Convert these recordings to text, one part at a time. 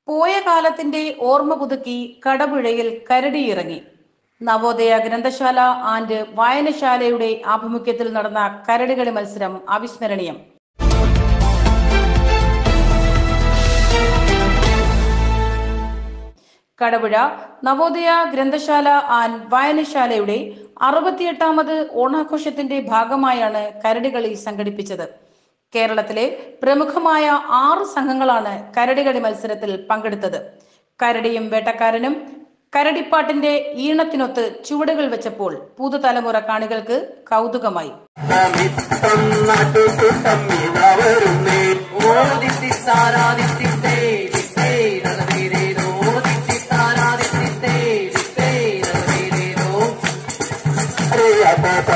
പോയ കാലത്തിന്റെ ഓർമ്മ പുതുക്കി കടപുഴയിൽ കരടിയിറങ്ങി നവോദയ ഗ്രന്ഥശാല ആൻഡ് വായനശാലയുടെ ആഭിമുഖ്യത്തിൽ നടന്ന കരടികളി മത്സരം അവിസ്മരണീയം കടപുഴ നവോദയ ഗ്രന്ഥശാല ആൻഡ് വായനശാലയുടെ അറുപത്തിയെട്ടാമത് ഓണാഘോഷത്തിന്റെ ഭാഗമായാണ് കരടികളി സംഘടിപ്പിച്ചത് കേരളത്തിലെ പ്രമുഖമായ ആറ് സംഘങ്ങളാണ് കരടികളി മത്സരത്തിൽ പങ്കെടുത്തത് കരടിയും വേട്ടക്കാരനും കരടിപ്പാട്ടിന്റെ ഈണത്തിനൊത്ത് ചുവടുകൾ വെച്ചപ്പോൾ പുതുതലമുറ കാണികൾക്ക് കൗതുകമായി മിത്രം നടുകൂട്ടം ഇതാ വരുന്നേ ഓ ദിത്തിത്താരാദിത്തിത്തേ ദിത്തേ നഗരീരേരോ ദിത്തിത്താരാദിത്തിത്തേ ദിത്തേ നഗരീരേരോ അറിയാത്ത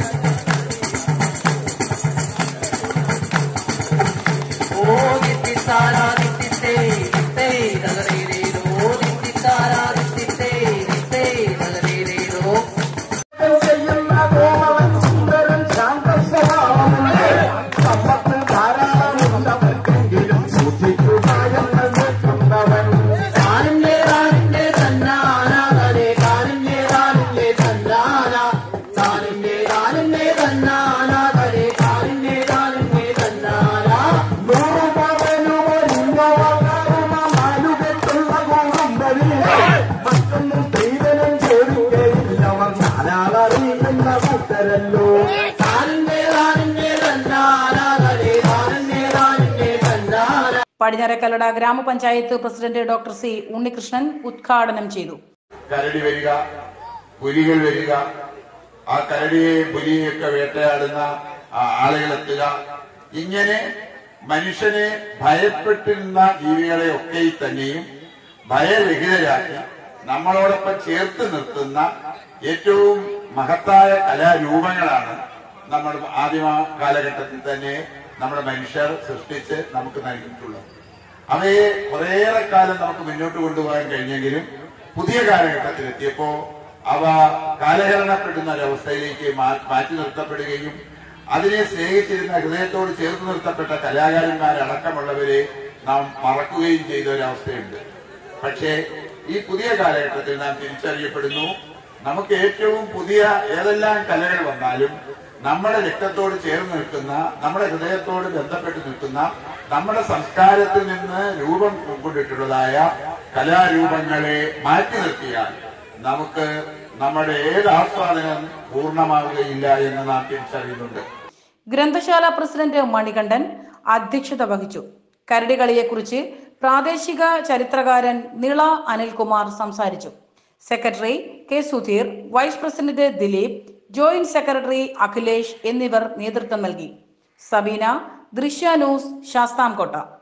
ഓ ദിത്തിത്താരാദിത്തിത്തേ ദിത്തേ നഗരീരേരോ ദിത്തിത്താരാദിത്തിത്തേ ദിത്തേ നഗരീരേരോ ചെയ്യുന്ന കോമളൻ സുന്ദരൻ ശാന്തസ്വഭാവമുണ്ട് സമ്പത്ത് ധാരാളമുണ്ടവർക്കെങ്കിലും സൂക്ഷിക്കുക എന്ന് നിൽക്കുന്നവൻ കാലിന്റെ കാലിന്റെ തന്നാന തലേ കാലിന്റെ കാലിന്റെ തന്നാന കാലിന്റെ കാലിന്റെ തന്നാന തലേ കാലിന്റെ കാലിന്റെ തന്നാന നൂറ് പവനുമൊരിന്നവകരുമ നാലുകെട്ടുള്ള കൂടുമ്പതിൽ മറ്റൊന്നും സ്ത്രീധനം ചോദിക്കയില്ലവർ നാലാളറിയുന്ന കൂട്ടരല്ലോ കാലിന്റെ കാലിന്റെ തന്നാന തലേ കാലിന്റെ കാലിന്റെ തന്നാന പടിഞ്ഞാറക്കല്ലട ഗ്രാമപഞ്ചായത്ത് പ്രസിഡന്റ് ഡോക്ടർ സി ഉണ്ണികൃഷ്ണൻ ഉദ്ഘാടനം ചെയ്തു കരടി വരിക പുലികൾ വരിക ആ കരടിയെ പുലിയെയൊക്കെ വേട്ടയാടുന്ന ആ ആളുകളെത്തുക ഇങ്ങനെ മനുഷ്യനെ ഭയപ്പെട്ടിരുന്ന ജീവികളെ ഒക്കെ തന്നെയും ഭയരഹിതരാക്കി നമ്മളോടൊപ്പം ചേർത്ത് നിർത്തുന്ന ഏറ്റവും മഹത്തായ കലാരൂപങ്ങളാണ് നമ്മൾ ആദിമ കാലഘട്ടത്തിൽ തന്നെ നമ്മുടെ മനുഷ്യർ സൃഷ്ടിച്ച് നമുക്ക് നൽകിയിട്ടുള്ളത് അവയെ കുറേയേറെ കാലം നമുക്ക് മുന്നോട്ട് കൊണ്ടുപോകാൻ കഴിഞ്ഞെങ്കിലും പുതിയ കാലഘട്ടത്തിൽ എത്തിയപ്പോ അവ കാലഹരണപ്പെടുന്ന ഒരവസ്ഥയിലേക്ക് മാ- മാറ്റി നിർത്തപ്പെടുകയും അതിനെ സ്നേഹിച്ചിരുന്ന ഹൃദയത്തോട് ചേർത്ത് നിർത്തപ്പെട്ട കലാകാരന്മാരടക്കമുള്ളവരെ നാം മറക്കുകയും ചെയ്ത ഒരവസ്ഥയുണ്ട് പക്ഷേ ഈ പുതിയ കാലഘട്ടത്തിൽ നാം തിരിച്ചറിയപ്പെടുന്നു നമുക്ക് ഏറ്റവും പുതിയ ഏതെല്ലാം കലകൾ വന്നാലും നമ്മുടെ രക്തത്തോട് ചേർന്ന് നിൽക്കുന്ന നമ്മുടെ ഹൃദയത്തോട് ബന്ധപ്പെട്ട് നിൽക്കുന്ന നമ്മുടെ സംസ്കാരത്തിൽ നിന്ന് രൂപം കൊണ്ടിട്ടുള്ളതായ കലാരൂപങ്ങളെ മാറ്റി നിർത്തിയാൽ നമുക്ക് നമ്മുടെ ഏത് ആസ്വാദനം പൂർണ്ണമാവുകയില്ല എന്ന് നാം തിരിച്ചറിയുന്നുണ്ട് ഗ്രന്ഥശാല പ്രസിഡന്റ് മണികണ്ഠൻ അധ്യക്ഷത വഹിച്ചു കരടികളിയെക്കുറിച്ച് പ്രാദേശിക ചരിത്രകാരൻ നിള അനിൽകുമാർ സംസാരിച്ചു secretary K Sudheer vice president Dileep joint secretary Akhilesh എന്നിവർ നേതൃത്വം നൽകി സബീന ദൃശ്യ ന്യൂസ് ശാസ്താംകോട്ട